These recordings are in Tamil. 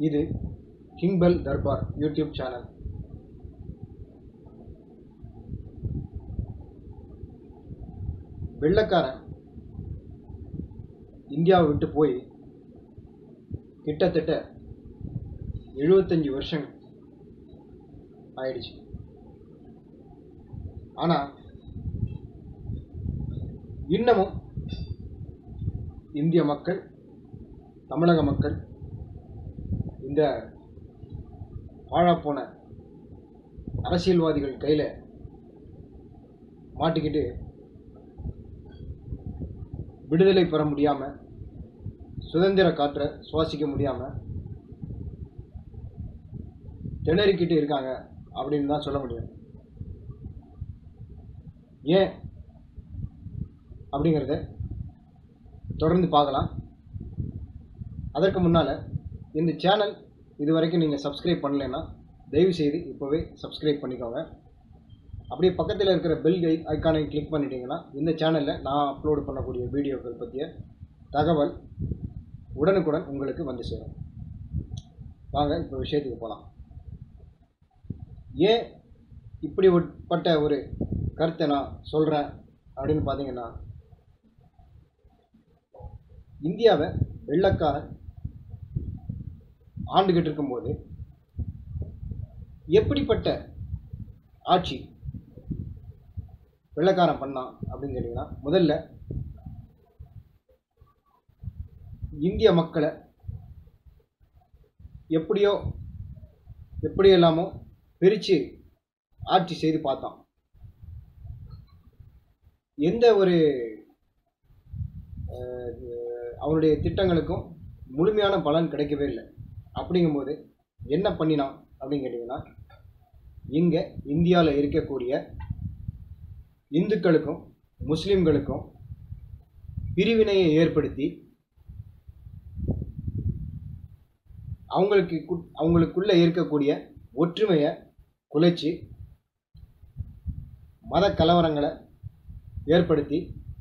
இது கிங்பெல் தர்பார் யூடியூப் சேனல் வெள்ளைக்காரன் இந்தியாவை விட்டு போய் கிட்டத்தட்ட எழுபத்தஞ்சி வருஷம் ஆயிடுச்சு ஆனால் இன்னமும் இந்திய மக்கள் தமிழக மக்கள் இந்த வாழப்போன அரசியல்வாதிகள் கையில் மாட்டிக்கிட்டு விடுதலை பெற முடியாமல் சுதந்திர காற்றை சுவாசிக்க முடியாமல் திணறிக்கிட்டு இருக்காங்க அப்படின்னு தான் சொல்ல முடியும் ஏன் அப்படிங்கிறத தொடர்ந்து பார்க்கலாம் அதற்கு முன்னால் இந்த சேனல் இது வரைக்கும் நீங்கள் சப்ஸ்கிரைப் பண்ணலைன்னா தயவு செய்து இப்போவே சப்ஸ்கிரைப் பண்ணிக்கோங்க அப்படியே பக்கத்தில் இருக்கிற பெல் ஐ ஐக்கானை கிளிக் பண்ணிட்டீங்கன்னா இந்த சேனலில் நான் அப்லோடு பண்ணக்கூடிய வீடியோக்கள் பற்றிய தகவல் உடனுக்குடன் உங்களுக்கு வந்து சேரும் வாங்க இப்போ விஷயத்துக்கு போகலாம் ஏன் இப்படிப்பட்ட ஒரு கருத்தை நான் சொல்கிறேன் அப்படின்னு பார்த்தீங்கன்னா இந்தியாவை வெள்ளக்காரன் ஆண்டுகிட்டு இருக்கும்போது எப்படிப்பட்ட ஆட்சி வெள்ளக்காரன் பண்ணான் அப்படின்னு கேட்டிங்கன்னா முதல்ல இந்திய மக்களை எப்படியோ எப்படியோ இல்லாமோ பிரித்து ஆட்சி செய்து பார்த்தான் எந்த ஒரு அவனுடைய திட்டங்களுக்கும் முழுமையான பலன் கிடைக்கவே இல்லை அப்படிங்கும்போது என்ன பண்ணினான் அப்படின்னு கேட்டிங்கன்னா இங்கே இந்தியாவில் இருக்கக்கூடிய இந்துக்களுக்கும் முஸ்லீம்களுக்கும் பிரிவினையை ஏற்படுத்தி அவங்களுக்கு அவங்களுக்குள்ளே இருக்கக்கூடிய ஒற்றுமையை குலைச்சி மத கலவரங்களை ஏற்படுத்தி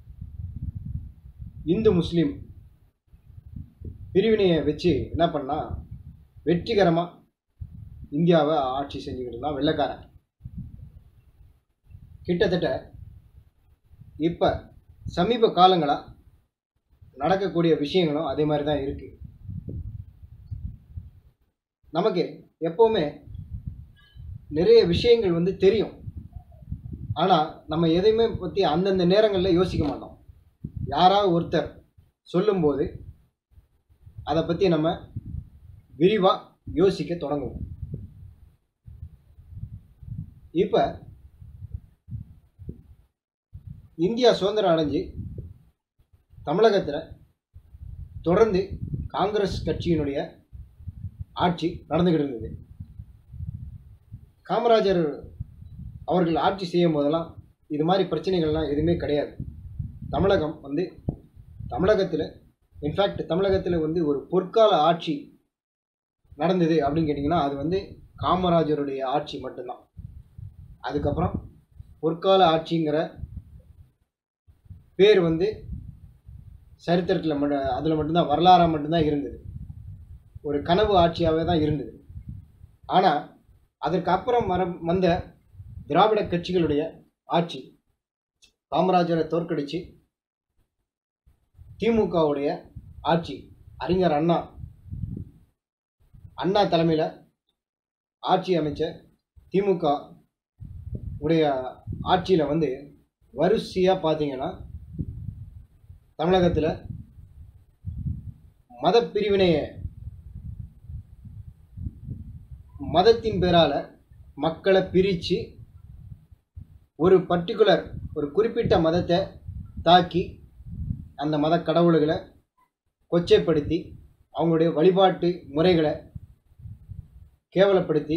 இந்து முஸ்லீம் பிரிவினையை வச்சு என்ன பண்ணா வெற்றிகரமாக இந்தியாவை ஆட்சி செஞ்சுக்கிட்டு இருந்தான் வெள்ளைக்காரன் கிட்டத்தட்ட இப்போ சமீப காலங்களாக நடக்கக்கூடிய விஷயங்களும் அதே மாதிரி தான் இருக்குது நமக்கு எப்போவுமே நிறைய விஷயங்கள் வந்து தெரியும் ஆனால் நம்ம எதையுமே பற்றி அந்தந்த நேரங்களில் யோசிக்க மாட்டோம் யாராவது ஒருத்தர் சொல்லும்போது அதை பற்றி நம்ம விரிவாக யோசிக்க தொடங்குவோம் இப்போ இந்தியா சுதந்திரம் அடைஞ்சு தமிழகத்தில் தொடர்ந்து காங்கிரஸ் கட்சியினுடைய ஆட்சி நடந்துக்கிட்டு இருந்தது காமராஜர் அவர்கள் ஆட்சி செய்யும் போதெல்லாம் இது மாதிரி பிரச்சனைகள்லாம் எதுவுமே கிடையாது தமிழகம் வந்து தமிழகத்தில் இன்ஃபேக்ட் தமிழகத்தில் வந்து ஒரு பொற்கால ஆட்சி நடந்தது அப்படின்னு கேட்டிங்கன்னா அது வந்து காமராஜருடைய ஆட்சி மட்டும்தான் அதுக்கப்புறம் பொற்கால ஆட்சிங்கிற பேர் வந்து சரித்திரத்தில் மட்டும் அதில் மட்டும்தான் வரலாறாக மட்டும்தான் இருந்தது ஒரு கனவு ஆட்சியாகவே தான் இருந்தது ஆனால் அதற்கு அப்புறம் வர வந்த திராவிட கட்சிகளுடைய ஆட்சி காமராஜரை தோற்கடித்து திமுகவுடைய ஆட்சி அறிஞர் அண்ணா அண்ணா தலைமையில் ஆட்சி அமைச்ச திமுக உடைய ஆட்சியில் வந்து வரிசையாக பார்த்தீங்கன்னா தமிழகத்தில் மத பிரிவினையை மதத்தின் பேரால் மக்களை பிரித்து ஒரு பர்டிகுலர் ஒரு குறிப்பிட்ட மதத்தை தாக்கி அந்த மத கடவுள்களை கொச்சைப்படுத்தி அவங்களுடைய வழிபாட்டு முறைகளை கேவலப்படுத்தி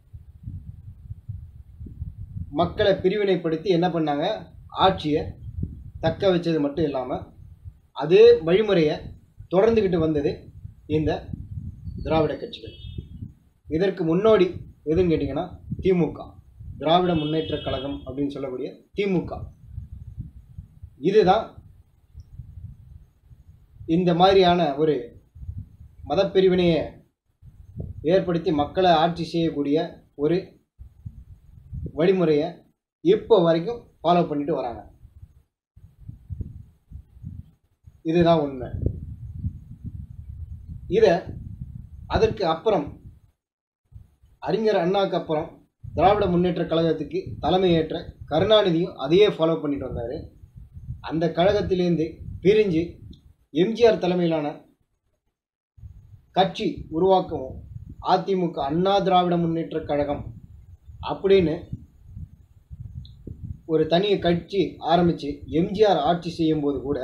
மக்களை பிரிவினைப்படுத்தி என்ன பண்ணாங்க ஆட்சியை தக்க வச்சது மட்டும் இல்லாமல் அதே வழிமுறையை தொடர்ந்துக்கிட்டு வந்தது இந்த திராவிட கட்சிகள் இதற்கு முன்னோடி எதுன்னு கேட்டிங்கன்னா திமுக திராவிட முன்னேற்ற கழகம் அப்படின்னு சொல்லக்கூடிய திமுக இதுதான் இந்த மாதிரியான ஒரு மதப்பிரிவினையை ஏற்படுத்தி மக்களை ஆட்சி செய்யக்கூடிய ஒரு வழிமுறையை இப்போ வரைக்கும் ஃபாலோ பண்ணிட்டு வராங்க இதுதான் உண்மை இதை அதற்கு அப்புறம் அறிஞர் அண்ணாக்கு அப்புறம் திராவிட முன்னேற்ற கழகத்துக்கு தலைமையேற்ற கருணாநிதியும் அதையே ஃபாலோ பண்ணிட்டு வந்தார் அந்த கழகத்திலேருந்து பிரிஞ்சு எம்ஜிஆர் தலைமையிலான கட்சி உருவாக்கவும் அதிமுக அண்ணா திராவிட முன்னேற்ற கழகம் அப்படின்னு ஒரு தனி கட்சி ஆரம்பித்து எம்ஜிஆர் ஆட்சி செய்யும்போது கூட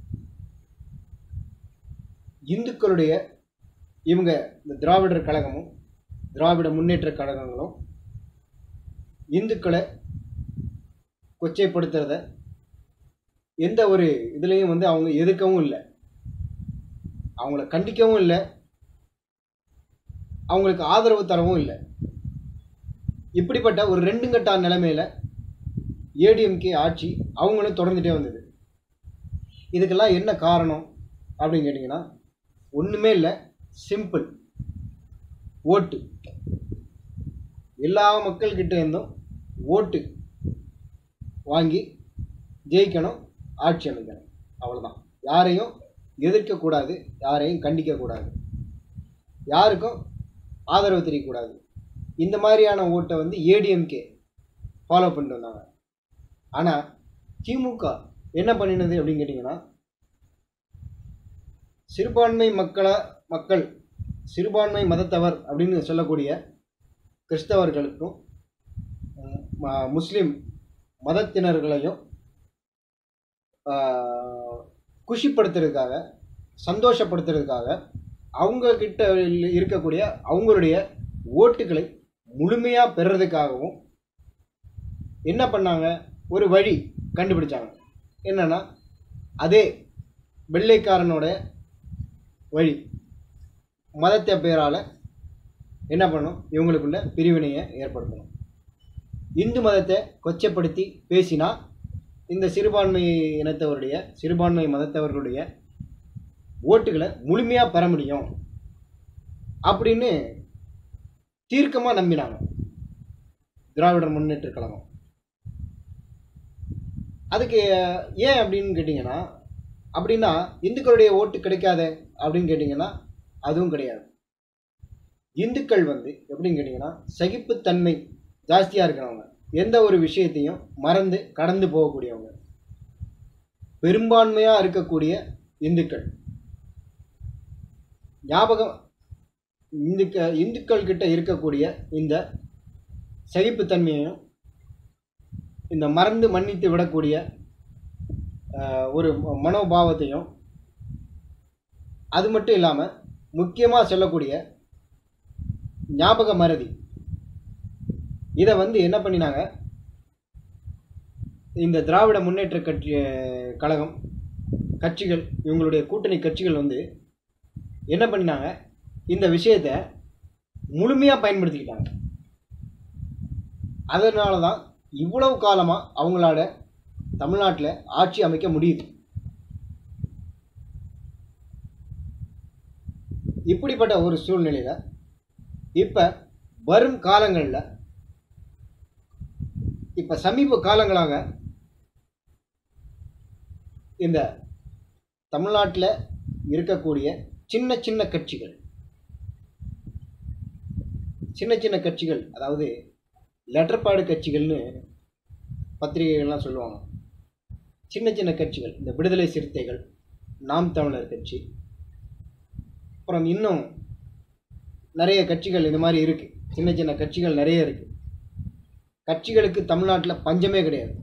இந்துக்களுடைய இவங்க இந்த திராவிடர் கழகமும் திராவிட முன்னேற்ற கழகங்களும் இந்துக்களை கொச்சைப்படுத்துறத எந்த ஒரு இதுலேயும் வந்து அவங்க எதிர்க்கவும் இல்லை அவங்கள கண்டிக்கவும் இல்லை அவங்களுக்கு ஆதரவு தரவும் இல்லை இப்படிப்பட்ட ஒரு ரெண்டு கட்டா நிலைமையில ஏடிஎம்கே ஆட்சி அவங்களும் தொடர்ந்துட்டே வந்தது இதுக்கெல்லாம் என்ன காரணம் அப்படின்னு கேட்டிங்கன்னா ஒன்றுமே இல்லை சிம்பிள் ஓட்டு எல்லா மக்கள்கிட்ட இருந்தும் ஓட்டு வாங்கி ஜெயிக்கணும் ஆட்சி அமைக்கணும் அவ்வளோதான் யாரையும் எதிர்க்கக்கூடாது யாரையும் கண்டிக்கக்கூடாது யாருக்கும் ஆதரவு தெரியக்கூடாது இந்த மாதிரியான ஓட்டை வந்து ஏடிஎம்கே ஃபாலோ பண்ணிட்டு வந்தாங்க ஆனால் திமுக என்ன பண்ணினது அப்படின்னு கேட்டிங்கன்னா சிறுபான்மை மக்களா மக்கள் சிறுபான்மை மதத்தவர் அப்படின்னு சொல்லக்கூடிய கிறிஸ்தவர்களுக்கும் ம், ம- முஸ்லிம் மதத்தினர்களையும் ஆஹ், குஷிப்படுத்துறதுக்காக சந்தோஷப்படுத்துறதுக்காக அவங்க கிட்ட இருக்கக்கூடிய அவங்களுடைய ஓட்டுகளை முழுமையாக பெறுறதுக்காகவும் என்ன பண்ணாங்க ஒரு வழி கண்டுபிடிச்சாங்க என்னன்னா அதே வெள்ளைக்காரனோட வழி மதத்தை பேரால் என்ன பண்ணணும் இவங்களுக்குள்ள பிரிவினையை ஏற்படுத்தணும் இந்து மதத்தை கொச்சைப்படுத்தி பேசினா இந்த சிறுபான்மை இனத்தவருடைய சிறுபான்மை மதத்தவர்களுடைய ஓட்டுகளை முழுமையாக பெற முடியும் அப்படின்னு தீர்க்கமாக நம்பினாங்க திராவிடர் முன்னேற்ற கழகம் அதுக்கு ஏன் அப்படின்னு கேட்டிங்கன்னா அப்படின்னா இந்துக்களுடைய ஓட்டு கிடைக்காதே அப்படின்னு கேட்டிங்கன்னா அதுவும் கிடையாது இந்துக்கள் வந்து எப்படின்னு கேட்டிங்கன்னா சகிப்புத்தன்மை ஜாஸ்தியாக இருக்கிறவங்க எந்த ஒரு விஷயத்தையும் மறந்து கடந்து போகக்கூடியவங்க பெரும்பான்மையாக இருக்கக்கூடிய இந்துக்கள் ஞாபகம் இந்துக்க இந்துக்கள் கிட்ட இருக்கக்கூடிய இந்த சகிப்புத்தன்மையையும் இந்த மறந்து மன்னித்து விடக்கூடிய ஆஹ், ஒரு ம- மனோபாவத்தையும் அது மட்டும் இல்லாமல் முக்கியமாக சொல்லக்கூடிய ஞாபக மறதி இதை வந்து என்ன பண்ணினாங்க இந்த திராவிட முன்னேற்ற கட்சி கழகம் கட்சிகள் இவங்களுடைய கூட்டணி கட்சிகள் வந்து என்ன பண்ணினாங்க இந்த விஷயத்தை முழுமையாக பயன்படுத்திக்கிட்டாங்க அதனால தான் இவ்வளவு காலமாக அவங்களால தமிழ்நாட்டில் ஆட்சி அமைக்க முடியுது இப்படிப்பட்ட ஒரு சூழ்நிலையில் இப்போ வரும் காலங்களில் இப்போ சமீப காலங்களாக இந்த தமிழ்நாட்டில் இருக்கக்கூடிய சின்ன சின்ன கட்சிகள் சின்ன சின்ன கட்சிகள் அதாவது லெட்டர்பாடு கட்சிகள்னு பத்திரிகைகள்லாம் சொல்லுவாங்க சின்ன சின்ன கட்சிகள் இந்த விடுதலை சிறுத்தைகள் நாம் தமிழர் கட்சி அப்புறம் இன்னும் நிறைய கட்சிகள் இந்த மாதிரி இருக்குது சின்ன சின்ன கட்சிகள் நிறைய இருக்குது கட்சிகளுக்கு தமிழ்நாட்டில் பஞ்சமே கிடையாது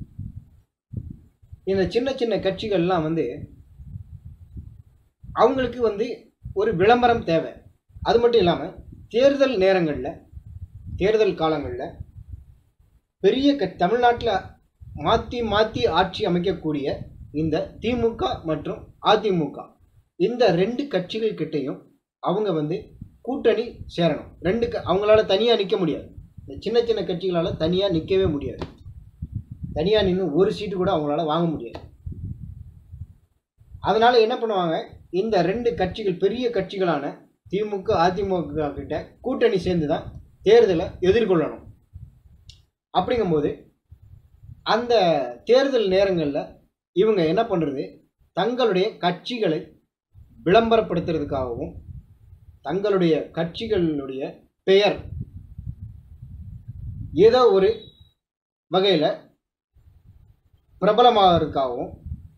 இந்த சின்ன சின்ன கட்சிகள்லாம் வந்து அவங்களுக்கு வந்து ஒரு விளம்பரம் தேவை அது மட்டும் இல்லாமல் தேர்தல் நேரங்களில் தேர்தல் காலங்களில் பெரிய க தமிழ்நாட்டில் மாற்றி மாற்றி ஆட்சி அமைக்கக்கூடிய இந்த திமுக மற்றும் அதிமுக இந்த ரெண்டு கட்சிகள் கிட்டேயும் அவங்க வந்து கூட்டணி சேரணும் ரெண்டு க அவங்களால தனியாக நிற்க முடியாது இந்த சின்ன சின்ன கட்சிகளால் தனியாக நிற்கவே முடியாது தனியாக நின்று ஒரு சீட்டு கூட அவங்களால வாங்க முடியாது அதனால் என்ன பண்ணுவாங்க இந்த ரெண்டு கட்சிகள் பெரிய கட்சிகளான திமுக அதிமுக கிட்ட கூட்டணி சேர்ந்து தான் தேர்தலை எதிர்கொள்ளணும் அப்படிங்கும்போது அந்த தேர்தல் நேரங்களில் இவங்க என்ன பண்ணுறது தங்களுடைய கட்சிகளை விளம்பரப்படுத்துறதுக்காகவும் தங்களுடைய கட்சிகளுடைய பெயர் ஏதோ ஒரு வகையில் பிரபலமாகிறதுக்காகவும்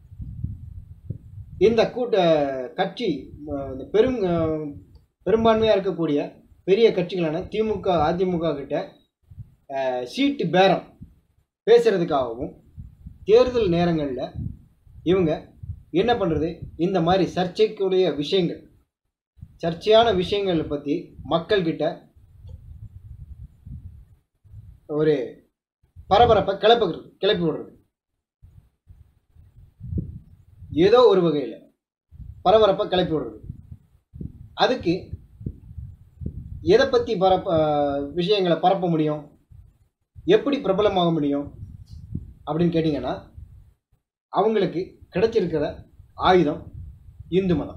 இந்த கூட்ட கட்சி அஹ், இந்த பெரும் அஹ், பெரும்பான்மையாக இருக்கக்கூடிய பெரிய கட்சிகளான திமுக அதிமுக கிட்ட அஹ், சீட்டு பேரம் பேசுறதுக்காகவும் தேர்தல் நேரங்களில் இவங்க என்ன பண்ணுறது இந்த மாதிரி சர்ச்சைக்குரிய விஷயங்கள் சர்ச்சையான விஷயங்களை பற்றி மக்கள்கிட்ட ஒரு பரபரப்பை கிளப்புகிறது கிளப்பி விடுறது ஏதோ ஒரு வகையில் பரபரப்பை கிளப்பி விடுறது அதுக்கு எதை பற்றி பரப்ப விஷயங்களை பரப்ப முடியும் எப்படி பிரபலமாக முடியும் அப்படின்னு கேட்டிங்கன்னா அவங்களுக்கு கிடைச்சிருக்கிற ஆயுதம் இந்து மதம்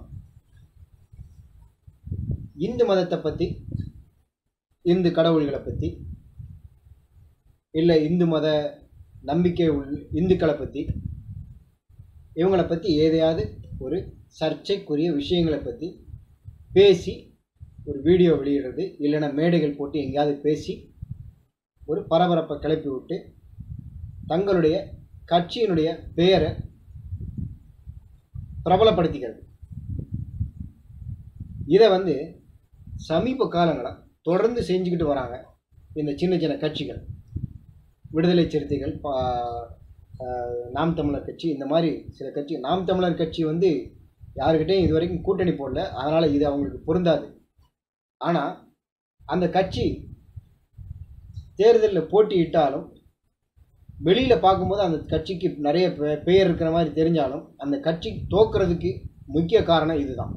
இந்து மதத்தை பற்றி இந்து கடவுள்களை பற்றி இல்லை இந்து மத நம்பிக்கை உள் இந்துக்களை பற்றி இவங்களை பற்றி ஏதையாவது ஒரு சர்ச்சைக்குரிய விஷயங்களை பற்றி பேசி ஒரு வீடியோ வெளியிடுறது இல்லைன்னா மேடைகள் போட்டு எங்கேயாவது பேசி ஒரு பரபரப்பை கிளப்பி விட்டு தங்களுடைய கட்சியினுடைய பெயரை பிரபலப்படுத்திக்கிறது இதை வந்து சமீப காலங்களாக தொடர்ந்து செஞ்சுக்கிட்டு வராங்க இந்த சின்ன சின்ன கட்சிகள் விடுதலை சிறுத்தைகள் பா ஆஹ் நாம் தமிழர் கட்சி இந்த மாதிரி சில கட்சி நாம் தமிழர் கட்சி வந்து யாருக்கிட்டையும் இது வரைக்கும் கூட்டணி போடல அதனால் இது அவங்களுக்கு பொருந்தாது ஆனால் அந்த கட்சி தேர்தலில் போட்டியிட்டாலும் வெளியில் பார்க்கும்போது அந்த கட்சிக்கு நிறைய பெ- பெயர் இருக்கிற மாதிரி தெரிஞ்சாலும் அந்த கட்சி தோக்குறதுக்கு முக்கிய காரணம் இதுதான்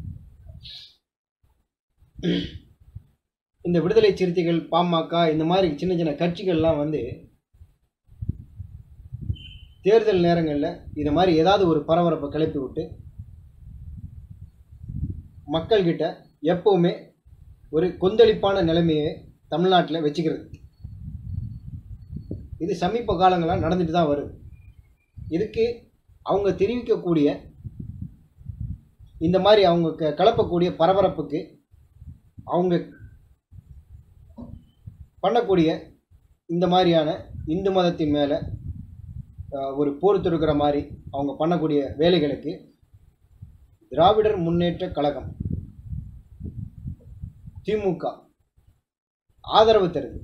இந்த விடுதலை சிறுத்தைகள் பாமக இந்த மாதிரி சின்ன சின்ன கட்சிகள்லாம் வந்து தேர்தல் நேரங்களில் இது மாதிரி ஏதாவது ஒரு பரபரப்பை கிளப்பி விட்டு மக்கள்கிட்ட எப்பவுமே ஒரு கொந்தளிப்பான நிலைமையை தமிழ்நாட்டில் வச்சுக்கிறது இது சமீப காலங்களாக நடந்துட்டு தான் வருது இதுக்கு அவங்க தெரிவிக்கக்கூடிய இந்த மாதிரி அவங்க க கலப்பக்கூடிய பரபரப்புக்கு அவங்க பண்ணக்கூடிய இந்த மாதிரியான இந்து மதத்தின் மேலே ஒரு போர் தொடுக்கிற மாதிரி அவங்க பண்ணக்கூடிய வேலைகளுக்கு திராவிடர் முன்னேற்ற கழகம் திமுக ஆதரவு தருது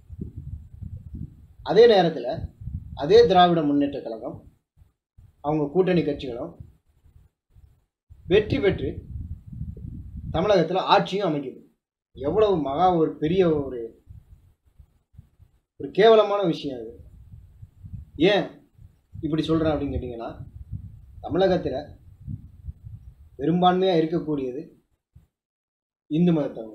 அதே நேரத்தில் அதே திராவிட முன்னேற்ற கழகம் அவங்க கூட்டணி கட்சிகளும் வெற்றி பெற்று தமிழகத்தில் ஆட்சியும் அமைக்குது எவ்வளவு மகா ஒரு பெரிய ஒரு ஒரு கேவலமான விஷயம் அது ஏன் இப்படி சொல்கிறேன் அப்படின்னு கேட்டிங்கன்னா தமிழகத்தில் பெரும்பான்மையாக இருக்கக்கூடியது இந்து மதத்தவங்க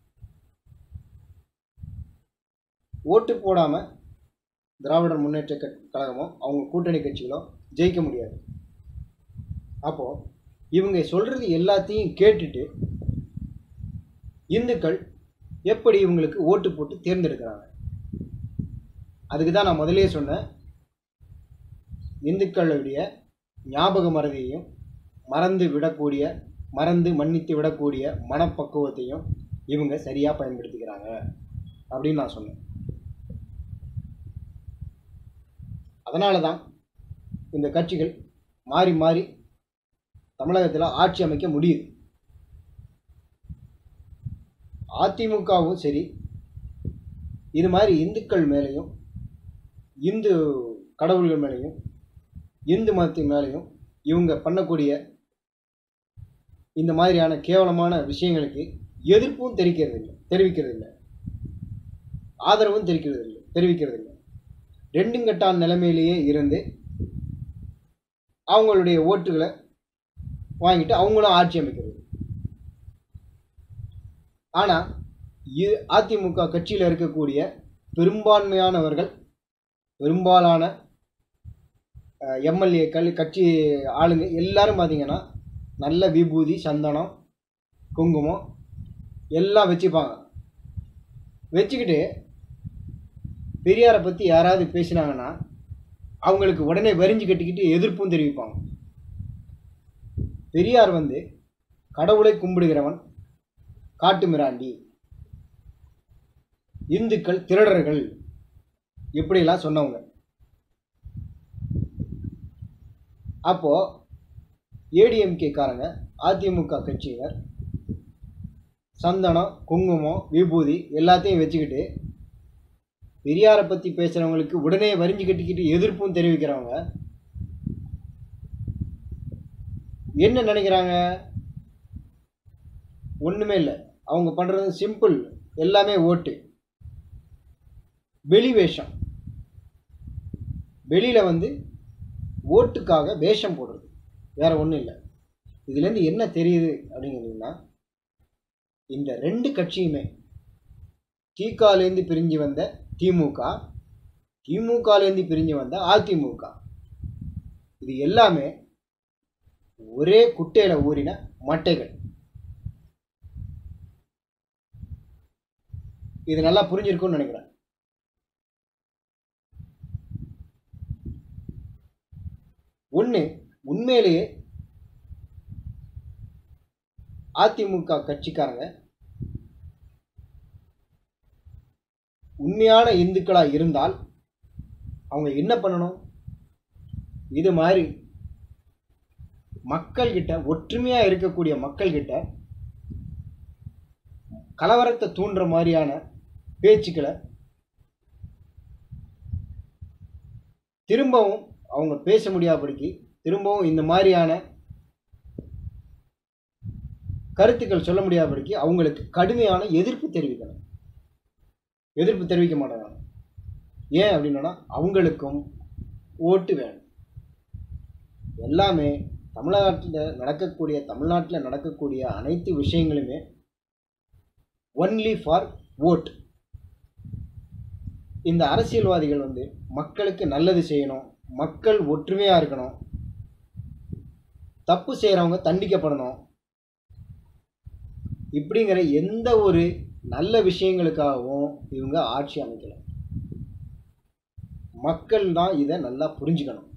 ஓட்டு போடாமல் திராவிடர் முன்னேற்ற க- கழகமோ அவங்க கூட்டணி கட்சிகளோ ஜெயிக்க முடியாது அப்போது இவங்க சொல்கிறது எல்லாத்தையும் கேட்டுட்டு இந்துக்கள் எப்படி இவங்களுக்கு ஓட்டு போட்டு தேர்ந்தெடுக்கிறாங்க அதுக்கு தான் நான் முதல்லயே சொன்னேன் இந்துக்களுடைய ஞாபக மறதியையும் மறந்து விடக்கூடிய மறந்து மன்னித்து விடக்கூடிய மனப்பக்குவத்தையும் இவங்க சரியாக பயன்படுத்திக்கிறாங்க அப்படின்னு நான் சொன்னேன் அதனால தான் இந்த கட்சிகள் மாறி மாறி தமிழகத்தில் ஆட்சி அமைக்க முடியுது அதிமுகவும் சரி இது மாதிரி இந்துக்கள் மேலேயும் இந்து கடவுள்கள் மேலேயும் இந்து மதத்தின் மேலேயும் இவங்க பண்ணக்கூடிய இந்த மாதிரியான கேவலமான விஷயங்களுக்கு எதிர்ப்பும் தெரிவிக்கிறது இல்லை தெரிவிக்கிறது இல்லை ஆதரவும் தெரிவிக்கிறது இல்லை தெரிவிக்கிறது இல்லை ரெண்டும் கட்டான் நிலைமையிலேயே இருந்து அவங்களுடைய ஓட்டுகளை வாங்கிட்டு அவங்களும் ஆட்சி அமைக்கிறது ஆனால் இது அதிமுக கட்சியில் இருக்கக்கூடிய பெரும்பான்மையானவர்கள் பெரும்பாலான எம்எல்ஏக்கள் கட்சி ஆளுங்க எல்லாரும் பார்த்தீங்கன்னா நல்ல விபூதி சந்தனம் குங்குமம் எல்லாம் வச்சுப்பாங்க வச்சுக்கிட்டு பெரியாரை பற்றி யாராவது பேசினாங்கன்னா அவங்களுக்கு உடனே வரிஞ்சு கட்டிக்கிட்டு எதிர்ப்பும் தெரிவிப்பாங்க பெரியார் வந்து கடவுளை கும்பிடுகிறவன் காட்டு மிராண்டி இந்துக்கள் திருடர்கள் இப்படிலாம் சொன்னவங்க அப்போ ஏடிஎம்கே காரங்க அதிமுக கட்சியினர் சந்தனம் குங்குமம் விபூதி எல்லாத்தையும் வச்சுக்கிட்டு பெரியாரை பற்றி பேசுகிறவங்களுக்கு உடனே வரிஞ்சு கட்டிக்கிட்டு எதிர்ப்பும் தெரிவிக்கிறவங்க என்ன நினைக்கிறாங்க ஒன்றுமே இல்லை அவங்க பண்ணுறது சிம்பிள் எல்லாமே ஓட்டு வெளி வேஷம் வெளியில் வந்து ஓட்டுக்காக வேஷம் போடுறது வேற ஒன்றும் இல்லை இதுலேருந்து என்ன தெரியுது அப்படிங்கிறீங்கன்னா இந்த ரெண்டு கட்சியுமே திகாலேருந்து பிரிஞ்சு வந்த திமுக திமுகலேருந்து பிரிஞ்சு வந்த அதிமுக இது எல்லாமே ஒரே குட்டையில் ஊறின மட்டைகள் இது நல்லா புரிஞ்சிருக்கும்னு நினைக்கிறேன் ஒன்று உண்மையிலேயே அதிமுக கட்சிக்காரங்க உண்மையான இந்துக்களாக இருந்தால் அவங்க என்ன பண்ணணும் இது மாதிரி மக்கள்கிட்ட ஒற்றுமையாக இருக்கக்கூடிய மக்கள்கிட்ட கலவரத்தை தூண்டுற மாதிரியான பேச்சுக்களை திரும்பவும் அவங்க பேச முடியாதபடிக்கு திரும்பவும் இந்த மாதிரியான கருத்துக்கள் சொல்ல முடியாதபடிக்கு அவங்களுக்கு கடுமையான எதிர்ப்பு தெரிவிக்கணும் எதிர்ப்பு தெரிவிக்க மாட்டாங்க ஏன் அப்படின்னா அவங்களுக்கும் ஓட்டு வேணும் எல்லாமே தமிழ்நாட்டில் நடக்கக்கூடிய தமிழ்நாட்டில் நடக்கக்கூடிய அனைத்து விஷயங்களுமே ஒன்லி ஃபார் ஓட் இந்த அரசியல்வாதிகள் வந்து மக்களுக்கு நல்லது செய்யணும் மக்கள் ஒற்றுமையாக இருக்கணும் தப்பு செய்கிறவங்க தண்டிக்கப்படணும் இப்படிங்கிற எந்த ஒரு நல்ல விஷயங்களுக்காகவும் இவங்க ஆட்சி அமைக்கல மக்கள் தான் இதை நல்லா புரிஞ்சுக்கணும்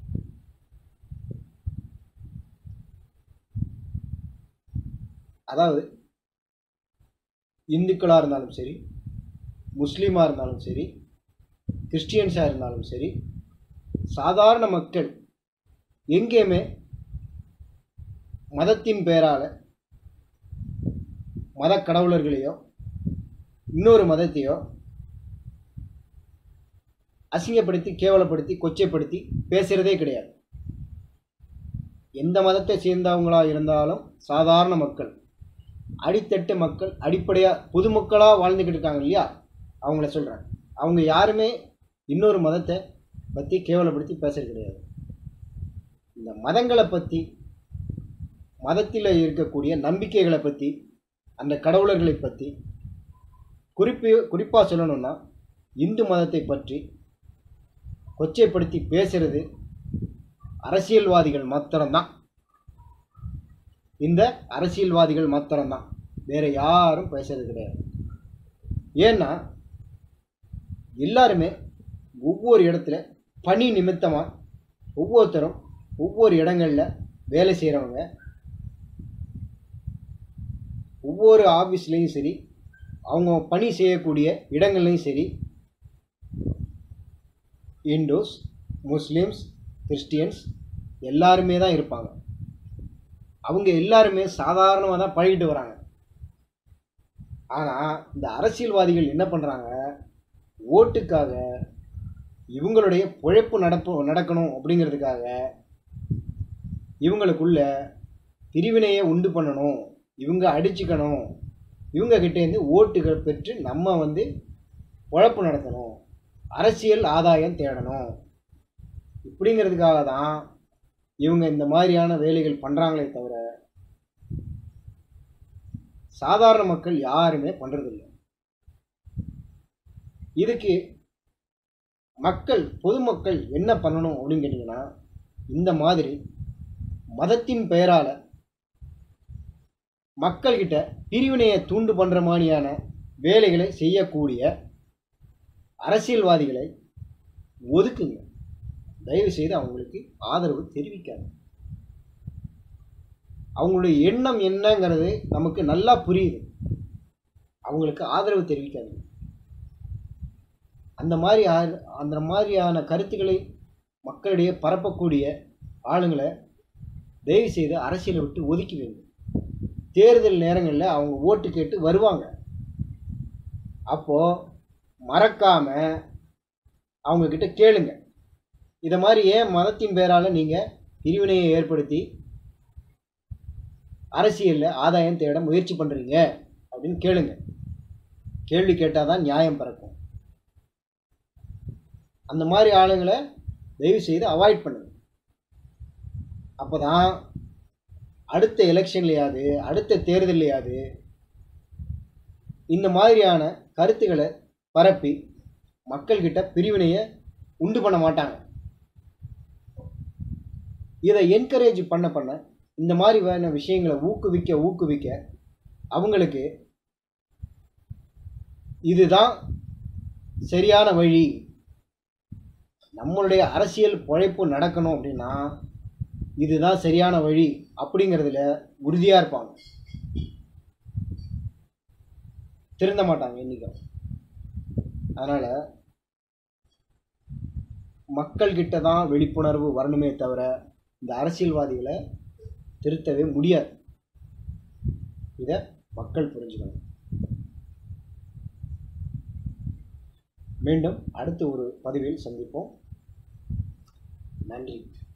அதாவது இந்துக்களாக இருந்தாலும் சரி முஸ்லீமாக இருந்தாலும் சரி கிறிஸ்டியன்ஸாக இருந்தாலும் சரி சாதாரண மக்கள் எங்கேயுமே மதத்தின் பெயரால் மத கடவுளர்களையோ இன்னொரு மதத்தையோ அசிங்கப்படுத்தி கேவலப்படுத்தி கொச்சைப்படுத்தி பேசுகிறதே கிடையாது எந்த மதத்தை சேர்ந்தவங்களா இருந்தாலும் சாதாரண மக்கள் அடித்தட்டு மக்கள் அடிப்படையாக பொதுமக்களாக வாழ்ந்துக்கிட்டு இருக்காங்க இல்லையா அவங்கள சொல்கிறேன் அவங்க யாருமே இன்னொரு மதத்தை பற்றி கேவலப்படுத்தி பேசுறது கிடையாது இந்த மதங்களை பற்றி மதத்தில் இருக்கக்கூடிய நம்பிக்கைகளை பற்றி அந்த கடவுளர்களை பற்றி குறிப்பு குறிப்பாக சொல்லணும்னா இந்து மதத்தை பற்றி கொச்சைப்படுத்தி பேசுறது அரசியல்வாதிகள் மாத்திரம்தான் இந்த அரசியல்வாதிகள் மாத்திரம்தான் வேற யாரும் பேசுறது கிடையாது ஏன்னா எல்லாருமே ஒவ்வொரு இடத்துல பணி நிமித்தமாக ஒவ்வொருத்தரும் ஒவ்வொரு இடங்களில் வேலை செய்கிறவங்க ஒவ்வொரு ஆஃபீஸ்லேயும் சரி அவங்க பணி செய்யக்கூடிய இடங்கள்லையும் சரி இண்டோஸ் முஸ்லீம்ஸ் கிறிஸ்டியன்ஸ் எல்லாருமே தான் இருப்பாங்க அவங்க எல்லாருமே சாதாரணமாக தான் பழகிட்டு வராங்க ஆனால் இந்த அரசியல்வாதிகள் என்ன பண்ணுறாங்க ஓட்டுக்காக இவங்களுடைய பிழைப்பு நடப்பு நடக்கணும் அப்படிங்கிறதுக்காக இவங்களுக்குள்ள பிரிவினையை உண்டு பண்ணணும் இவங்க அடிச்சுக்கணும் இவங்க கிட்டேருந்து ஓட்டுகள் பெற்று நம்ம வந்து உழப்பு நடத்தணும் அரசியல் ஆதாயம் தேடணும் இப்படிங்கிறதுக்காக தான் இவங்க இந்த மாதிரியான வேலைகள் பண்ணுறாங்களே தவிர சாதாரண மக்கள் யாருமே பண்ணுறதில்ல இதுக்கு மக்கள் பொதுமக்கள் என்ன பண்ணணும் அப்படின்னு கேட்டிங்கன்னா இந்த மாதிரி மதத்தின் பெயரால் மக்கள்கிட்ட பிரிவினையை தூண்டு பண்ணுற மாதிரியான வேலைகளை செய்யக்கூடிய அரசியல்வாதிகளை ஒதுக்குங்க தயவு செய்து அவங்களுக்கு ஆதரவு தெரிவிக்காது அவங்களுடைய எண்ணம் என்னங்கிறது நமக்கு நல்லா புரியுது அவங்களுக்கு ஆதரவு தெரிவிக்காது அந்த மாதிரி ஆ- அந்த மாதிரியான கருத்துக்களை மக்களிடையே பரப்பக்கூடிய ஆளுங்களை தயவு செய்து அரசியலை விட்டு ஒதுக்கி வைங்க தேர்தல் நேரங்களில் அவங்க ஓட்டு கேட்டு வருவாங்க அப்போது மறக்காம அவங்க கிட்ட கேளுங்க இதை மாதிரி ஏன் மதத்தின் பேரால் நீங்கள் பிரிவினையை ஏற்படுத்தி அரசியலில் ஆதாயம் தேட முயற்சி பண்ணுறீங்க அப்படின்னு கேளுங்க கேள்வி கேட்டால் தான் நியாயம் பிறக்கும் அந்த மாதிரி ஆளுங்களை தயவு செய்து அவாய்ட் பண்ணுங்க அப்போ தான் அடுத்த எலெக்ஷன்லையாவது அடுத்த தேர்தல்லையாவது இந்த மாதிரியான கருத்துக்களை பரப்பி மக்கள்கிட்ட பிரிவினையை உண்டு பண்ண மாட்டாங்க இதை என்கரேஜ் பண்ண பண்ண இந்த மாதிரி வேண விஷயங்களை ஊக்குவிக்க ஊக்குவிக்க அவங்களுக்கு இதுதான் சரியான வழி நம்மளுடைய அரசியல் பொழைப்பு நடக்கணும் அப்படின்னா இதுதான் சரியான வழி அப்படிங்கிறதுல உறுதியாக இருப்பாங்க திருந்த மாட்டாங்க என்றைக்கும் அதனால் மக்கள்கிட்ட தான் விழிப்புணர்வு வரணுமே தவிர இந்த அரசியல்வாதிகளை திருத்தவே முடியாது இதை மக்கள் புரிஞ்சுக்கணும் மீண்டும் அடுத்த ஒரு பதிவில் சந்திப்போம் நன்றி